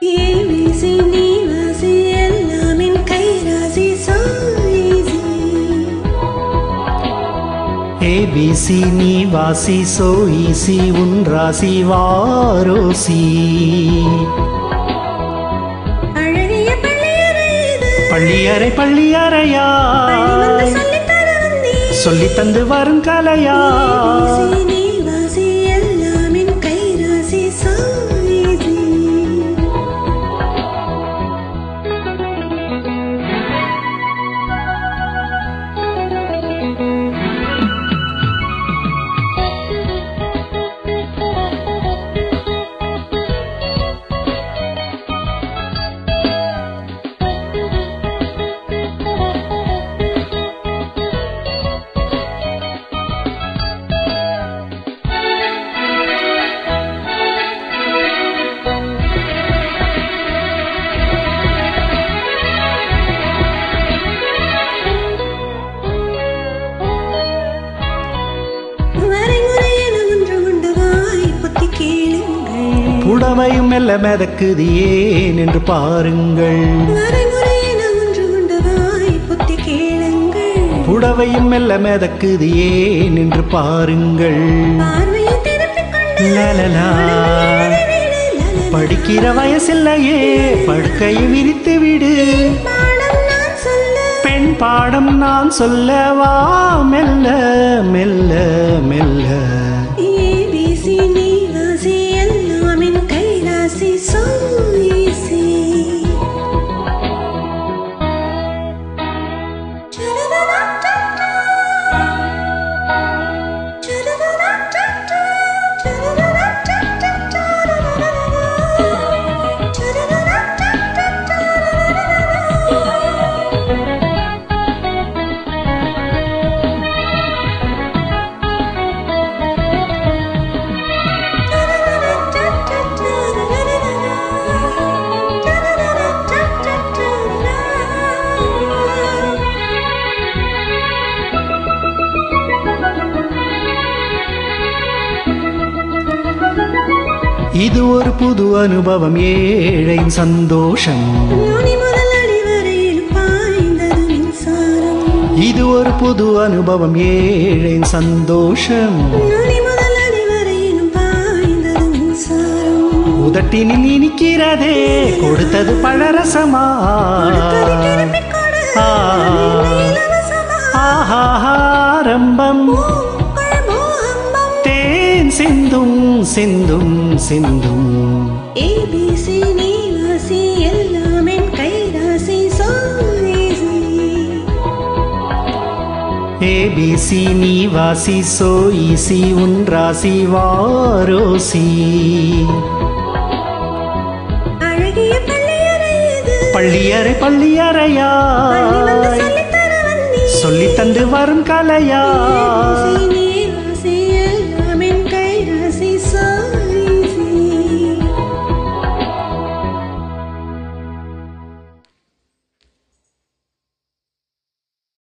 ABC நீ வாசி எல்லாம் என் கைராசி so easy ஏபிசி நீ வாசி சோ ஈசி உன் ராசி வாரோசி அழகிய பள்ளியறை இது பள்ளியறை பள்ளியறையா பள்ளி வந்து சொல்லித்தர வந்தேன் சொல்லி தந்து வரும் கலையா ABC நீ வாசி எல்லாம் என் கைராசி so easy வரைமுறை என ஒன்று உண்டு வாய் பொத்தி கேளுங்கள் புடவையும் மெல்ல மிதக்குது ஏன் என்று பாருங்கள் வரைமுறை என ஒன்று உண்டு வாய் பொத்தி கேளுங்கள் புடவையும் மெல்ல மிதக்குது ஏன் என்று பாருங்கள் பார்வையை திருப்பிக் கொண்டு லலலா. லலலா. படிக்கிற வயசில்லையே படுக்கையை விரித்து விடு பாடம் நான் சொல்ல பெண் பாடம் நான் சொல்லவா மெல்ல மெல்ல மெல்ல ABC நீ வாசி எல்லாம் என் கைராசி so easy இது ஒரு புது அனுபவம் ஏழையின் சந்தோஷம் யோனி முதல் அடி வரையில் பாய்ந்தது மின்சாரம் இது ஒரு புது அனுபவம் ஏழையின் சந்தோஷம் யோனி முதல் அடி வரையிலும் பாய்ந்தது மின்சாரம் உதட்டினில் இனிக்கிறதே கொடுத்தது பழரசமா கொடுத்ததை திருப்பிக் கொடு. ஆ. அது இலவசமா. ஆஹாரம்பம் பூக்கள் மோகம்பம். தேன் சிந்தும் சிந்தும் சிந்தும் ABC நீ வாசி எல்லாம் என் கைராசி so easy. ஏபிசி நீ வாசி சோ ஈசி உன் ராசி வாரோசி அழகிய பள்ளியறை இது. பள்ளியறை பள்ளியறையா பள்ளி வந்து சொல்லித்தர வந்தேன். சொல்லி தந்து வரும் கலையா ABC நீ